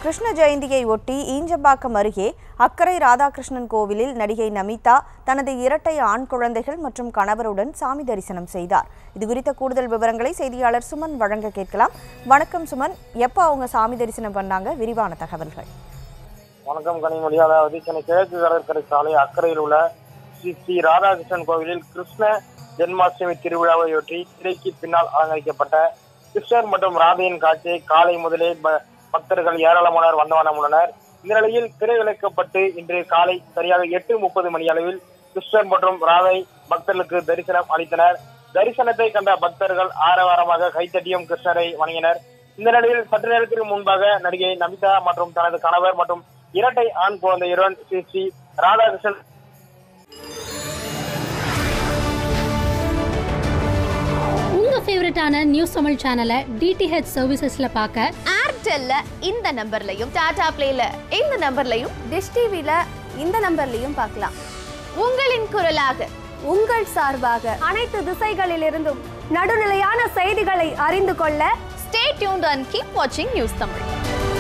கிருஷ்ண ஜெயந்தியை ஒட்டி ஈஞ்சம்பாக்கம் அருகே அக்கரை ராதாகிருஷ்ணன் கோவிலில் நடிகை நமிதா தனது இரட்டை ஆண் குழந்தைகள் மற்றும் கணவருடன் சாமி தரிசனம் செய்தார் இது குறித்த கூடுதல் விவரங்களை செய்தியாளர் சுமன் வழங்க கேட்கலாம் வணக்கம் சுமன் எப்போ அவங்க சாமி தரிசனம் பண்ணாங்க விரிவான தகவல்கள் வணக்கம் கனிமொழி அதாவது சென்னை கிழக்கு கடற்கரை சாலை அக்கறையில் உள்ள ஸ்ரீ ஸ்ரீ ராதாகிருஷ்ணன் கோவிலில் கிருஷ்ண ஜென்மாஷ்டமி திருவிழாவையொட்டி திரைக்கு பின்னால் அலங்கரிக்கப்பட்ட கிருஷ்ணர் மற்றும் ராதையின் காட்சியை காலை முதலே ப- பக்தர்கள் ஏராளமானோர் வந்தவனம் உள்ளனர் இந்த நிலையில் திரை விளக்கப்பட்டு இன்று காலை சரியாக எட்டு முப்பது மணி அளவில் கிருஷ்ணர் மற்றும் ராதை பக்தர்களுக்கு தரிசனம் அளித்தனர் தரிசனத்தை கண்ட பக்தர்கள் ஆரவாரமாக கைத்தட்டியும் கிருஷ்ணரை வணங்கினர் இந்த நிலையில் சற்று நேரத்திற்கு முன்பாக நடிகை நமிதா மற்றும் தனது கணவர் மற்றும் இரட்டை ஆண் குழந்தையுடன் ஸ்ரீ ஸ்ரீ ராதாகிருஷ்ணன் உங்க ஃபேவரட்டான நியூஸ் தமிழ் சேனலை டிடிஹெச் சர்வீசஸ்ல பார்க்க ஏர்டெல்ல இந்த நம்பர்லையும் டாடா பிளேல இந்த நம்பர்லையும் டிஷ் டிவில இந்த நம்பர்லையும் பார்க்கலாம் உங்களின் குரலாக உங்கள் சார்பாக அனைத்து திசைகளிலிருந்தும் நடுநிலையான செய்திகளை அறிந்து கொள்ள ஸ்டே டியூன்ட் அண்ட் கீப் வாட்சிங் நியூஸ் தமிழ்